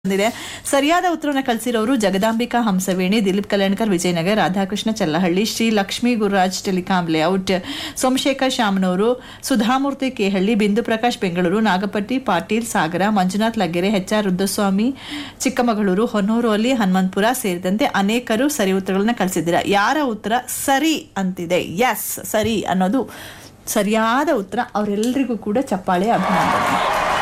ಬಂದಿದೆ ಸರಿಯಾದ ಉತ್ತರವನ್ನು ಕಳಿಸಿರೋರು Jagadambika Hamsaveni Dileep Kalyankar Vijayanagar Radhakrishna Challahalli Shri Lakshmi Gururaj telecom layout Somashekar Shamanur Sudhamurthy Kehalli Bindu Prakash Bengaluru Nagapatti Patil Sagara Manjunath Laggere H R Rudraswamy Chikkamagaluru Honnur ಅಲ್ಲಿ ಹನುಮಂತಪುರ ಸೇರಿದಂತೆ ಅನೇಕರು ಸರಿ ಉತ್ತರಗಳನ್ನ ಕಳಿಸಿದ್ದೀರಾ ಯಾರ ಉತ್ತರ ಸರಿ ಅಂತಿದೆ ಎಸ್ ಸರಿ ಅನ್ನೋದು ಸರಿಯಾದ ಉತ್ತರ ಅವರೆಲ್ಲರಿಗೂ ಕೂಡ ಚಪ್ಪಾಳೆ ಅಭಿನಂದನೆ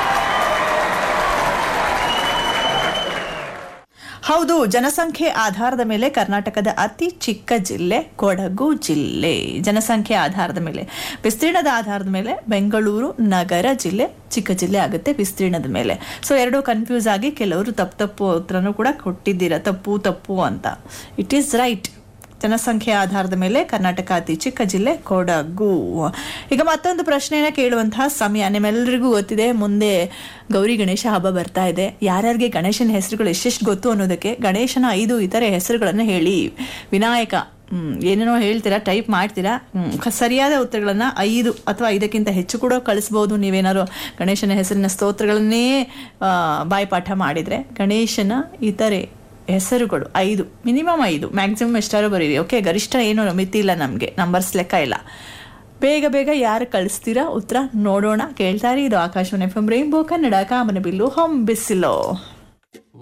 ಹೌದು ಜನಸಂಖ್ಯೆ ಆಧಾರದ ಮೇಲೆ ಕರ್ನಾಟಕದ ಅತಿ ಚಿಕ್ಕ ಜಿಲ್ಲೆ ಕೊಡಗು ಜಿಲ್ಲೆ ಜನಸಂಖ್ಯೆ ಆಧಾರದ ಮೇಲೆ ವಿಸ್ತೀರ್ಣದ ಆಧಾರದ ಮೇಲೆ ಬೆಂಗಳೂರು ನಗರ ಜಿಲ್ಲೆ ಚಿಕ್ಕ ಜಿಲ್ಲೆ ಆಗುತ್ತೆ ವಿಸ್ತೀರ್ಣದ ಮೇಲೆ ಸೊ ಎರಡು ಕನ್ಫ್ಯೂಸ್ ಆಗಿ ಕೆಲವರು ತಪ್ಪು ತಪ್ಪು ಉತ್ತರನೂ ಕೂಡ ಕೊಟ್ಟಿದ್ದೀರಾ ತಪ್ಪು ತಪ್ಪು ಅಂತ ಇಟ್ ಈಸ್ ರೈಟ್ ಜನಸಂಖ್ಯೆ ಆಧಾರದ ಮೇಲೆ ಕರ್ನಾಟಕ ಅತಿ ಚಿಕ್ಕ ಜಿಲ್ಲೆ ಕೊಡಗು ಈಗ ಮತ್ತೊಂದು ಪ್ರಶ್ನೆನ ಕೇಳುವಂತಹ ಸಮಯ ನಿಮ್ಮೆಲ್ಲರಿಗೂ ಗೊತ್ತಿದೆ ಮುಂದೆ ಗೌರಿ ಗಣೇಶ ಹಬ್ಬ ಬರ್ತಾ ಇದೆ ಯಾರ್ಯಾರಿಗೆ ಗಣೇಶನ ಹೆಸರುಗಳು ಎಷ್ಟೆಷ್ಟು ಗೊತ್ತು ಅನ್ನೋದಕ್ಕೆ ಗಣೇಶನ ಐದು ಇತರೆ ಹೆಸರುಗಳನ್ನು ಹೇಳಿ ವಿನಾಯಕ ಹ್ಮ್, ಏನೇನೋ ಹೇಳ್ತೀರಾ ಟೈಪ್ ಮಾಡ್ತೀರಾ ಹ್ಮ್, ಕ- ಸರಿಯಾದ ಉತ್ತರಗಳನ್ನ ಐದು ಅಥವಾ ಐದಕ್ಕಿಂತ ಹೆಚ್ಚು ಕೂಡ ಕಳಿಸ್ಬೋದು ನೀವೇನಾದ್ರು ಗಣೇಶನ ಹೆಸರಿನ ಸ್ತೋತ್ರಗಳನ್ನೇ ಆ, ಬಾಯ್ಪಾಠ ಮಾಡಿದ್ರೆ ಗಣೇಶನ ಇತರೆ ಹೆಸರುಗಳು ಐದು ಮಿನಿಮಮ್ ಐದು ಮ್ಯಾಕ್ಸಿಮಮ್ ಎಷ್ಟಾರು ಬರೀರಿ ಓಕೆ ಗರಿಷ್ಠ ಏನು ಮಿತಿ ಇಲ್ಲ ನಮಗೆ ನಂಬರ್ಸ್ ಲೆಕ್ಕ ಇಲ್ಲ ಬೇಗ ಬೇಗ ಯಾರು ಕಳಿಸ್ತೀರಾ ಉತ್ತರ ನೋಡೋಣ ಕೇಳ್ತಾರೆ ಇದು Akashvani F M rainbow Kannada ಕಾಮನಬಿಲ್ಲು ಹೊಂಬಿಸಿಲೋ